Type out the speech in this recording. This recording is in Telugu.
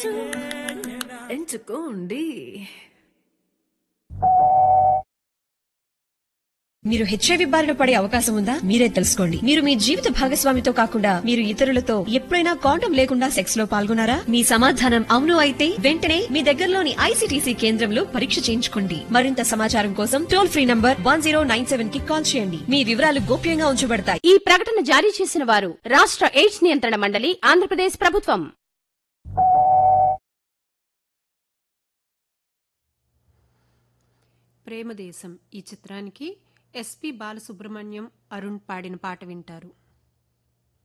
ఎంచు ఎంచుకోండి మీరు హెచ్ఐవి బారిన పడే అవకాశం ఉందా మీరే తెలుసుకోండి మీరు మీ జీవిత భాగస్వామితో కాకుండా మీరు ఇతరులతో ఎప్పుడైనా కాండం లేకుండా సెక్స్ లో పాల్గొన్నారా మీ సమాధానం అవును అయితే వెంటనే మీ దగ్గరలోని ఐసీటీసీ కేంద్రంలో పరీక్ష చేయించుకోండి మరింత సమాచారం కోసం టోల్ ఫ్రీ నంబర్ వన్ కి కాల్ చేయండి మీ వివరాలు గోప్యంగా ఉంచబడతాయి ఈ ప్రకటన జారీ చేసిన వారు రాష్ట్ర ఎయిడ్స్ నియంత్రణ మండలి ఆంధ్రప్రదేశ్ ప్రభుత్వం ప్రేమదేశం ఈ చిత్రానికి ఎస్పి బాలసుబ్రహ్మణ్యం అరుణ్ పాడిన పాట వింటారు